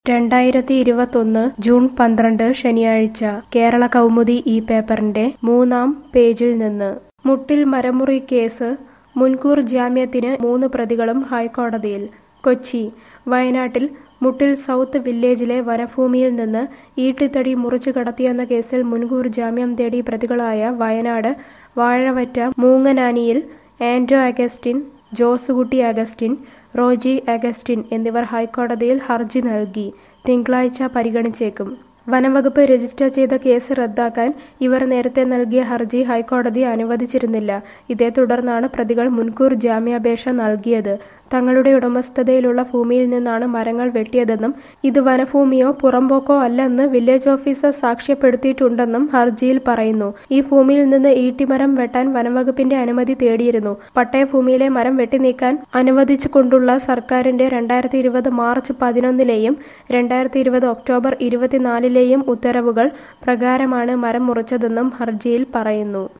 രണ്ടായിരത്തി ഇരുപത്തൊന്ന് ജൂൺ പന്ത്രണ്ട് ശനിയാഴ്ച കേരള കൗമുദി ഈ പേപ്പറിന്റെ മൂന്നാം പേജിൽ നിന്ന് മുട്ടിൽ മരമുറി കേസ് മുൻകൂർ ജാമ്യത്തിന് മൂന്ന് പ്രതികളും ഹൈക്കോടതിയിൽ കൊച്ചി വയനാട്ടിൽ മുട്ടിൽ സൗത്ത് വില്ലേജിലെ വനഭൂമിയിൽ നിന്ന് ഈട്ടിത്തടി മുറിച്ചു കടത്തിയെന്ന കേസിൽ മുൻകൂർ ജാമ്യം തേടി പ്രതികളായ വയനാട് വാഴവറ്റ മൂങ്ങനാനിയിൽ ആൻഡ്രോ അഗസ്റ്റിൻ ജോസുകുട്ടി അഗസ്റ്റിൻ റോജി അഗസ്റ്റിൻ എന്നിവർ ഹൈക്കോടതിയിൽ ഹർജി നൽകി തിങ്കളാഴ്ച പരിഗണിച്ചേക്കും വനംവകുപ്പ് രജിസ്റ്റർ ചെയ്ത കേസ് റദ്ദാക്കാൻ ഇവർ നേരത്തെ നൽകിയ ഹർജി ഹൈക്കോടതി അനുവദിച്ചിരുന്നില്ല ഇതേ തുടർന്നാണ് പ്രതികൾ മുൻകൂർ ജാമ്യാപേക്ഷ നൽകിയത് തങ്ങളുടെ ഉടമസ്ഥതയിലുള്ള ഭൂമിയിൽ നിന്നാണ് മരങ്ങൾ വെട്ടിയതെന്നും ഇത് വനഭൂമിയോ പുറമ്പോക്കോ അല്ലെന്ന് വില്ലേജ് ഓഫീസർ സാക്ഷ്യപ്പെടുത്തിയിട്ടുണ്ടെന്നും ഹർജിയിൽ പറയുന്നു ഈ ഭൂമിയിൽ നിന്ന് ഈട്ടിമരം വെട്ടാൻ വനംവകുപ്പിന്റെ അനുമതി തേടിയിരുന്നു പട്ടയഭൂമിയിലെ മരം വെട്ടിനീക്കാൻ അനുവദിച്ചുകൊണ്ടുള്ള സർക്കാരിന്റെ രണ്ടായിരത്തി ഇരുപത് മാർച്ച് പതിനൊന്നിലെയും രണ്ടായിരത്തി ഇരുപത് ഒക്ടോബർ ഇരുപത്തിനാലിലെയും ഉത്തരവുകൾ പ്രകാരമാണ് മരം മുറിച്ചതെന്നും ഹർജിയിൽ പറയുന്നു